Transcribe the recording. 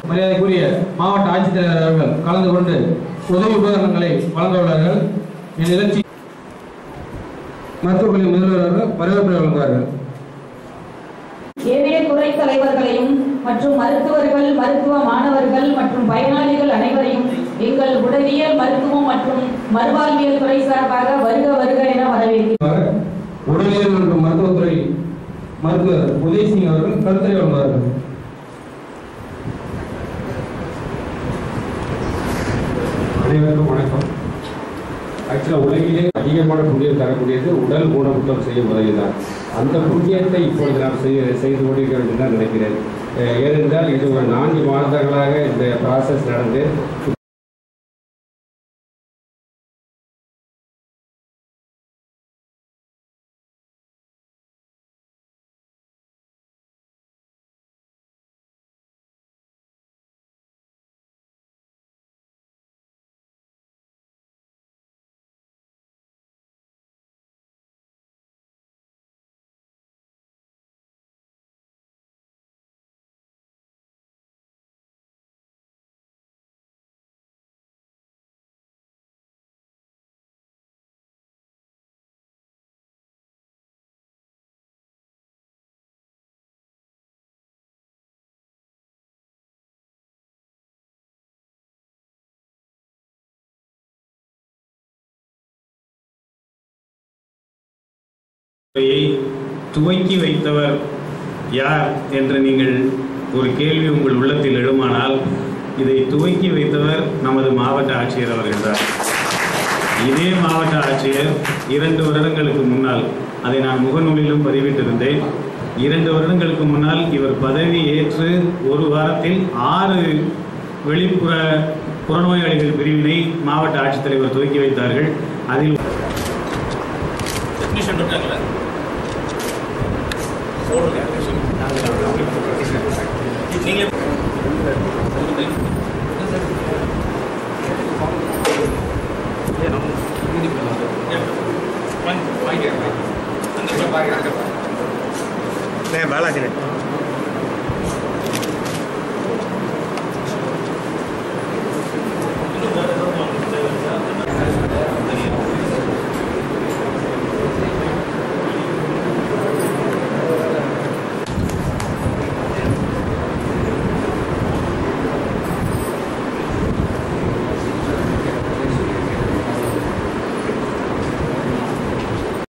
மரியாதைக்குரிய மாவட்ட ஆட்சித்தலைவர் அவர்கள் கலந்து கொண்டு உதவி உபகரணங்களை வழங்க உள்ளார்கள் இந்நிகழ்ச்சி மருத்துவக் கல்லூரி முதல்வர் அவர்கள் வரவேற்பை வழங்குவார்கள் ஏனைய துறை தலைவர்களையும் மற்றும் மருத்துவர்கள் மருத்துவ மாணவர்கள் மற்றும் பயனாளிகள் அனைவரையும் எங்கள் உடலியல் மருத்துவம் மற்றும் மறுவாழ்வியல் துறை சார்பாக வருக வருக என வரவேற்கிறேன் உடலியல் மற்றும் மருத்துவத்துறை மருத்துவர் உதயசிங் அவர்கள் கருத்துரை வழங்குவார்கள் அனைவருக்கும் வணக்கம் ஆக்சுவலாக உலகிலே அதிகமான புண்ணியம் தரக்கூடியது உடல் ஊனமுற்றம் செய்யும் உதவி தான் அந்த புண்ணியத்தை இப்பொழுது நாம் செய்ய செய்து கொண்டிருக்கிறோம் என்று தான் நினைக்கிறேன் அஹ் ஏனென்றால் இது ஒரு நான்கு மாதங்களாக இந்த ப்ராசஸ் நடந்து துறையை துவக்கி வைத்தவர் யார் என்று நீங்கள் ஒரு கேள்வி உங்கள் உள்ளத்தில் எழுமானால் இதை துவக்கி வைத்தவர் நமது மாவட்ட ஆட்சியர் அவர்கள்தான் இதே மாவட்ட ஆட்சியர் இரண்டு வருடங்களுக்கு முன்னால் அதை நான் முகநூலிலும் பதிவிட்டிருந்தேன் இரண்டு வருடங்களுக்கு முன்னால் இவர் பதவி ஏற்று ஒரு வாரத்தில் ஆறு வெளிப்புற புறநோயாளிகள் பிரிவினை மாவட்ட ஆட்சித்தலைவர் துவக்கி வைத்தார்கள் அதில் பாலாஜி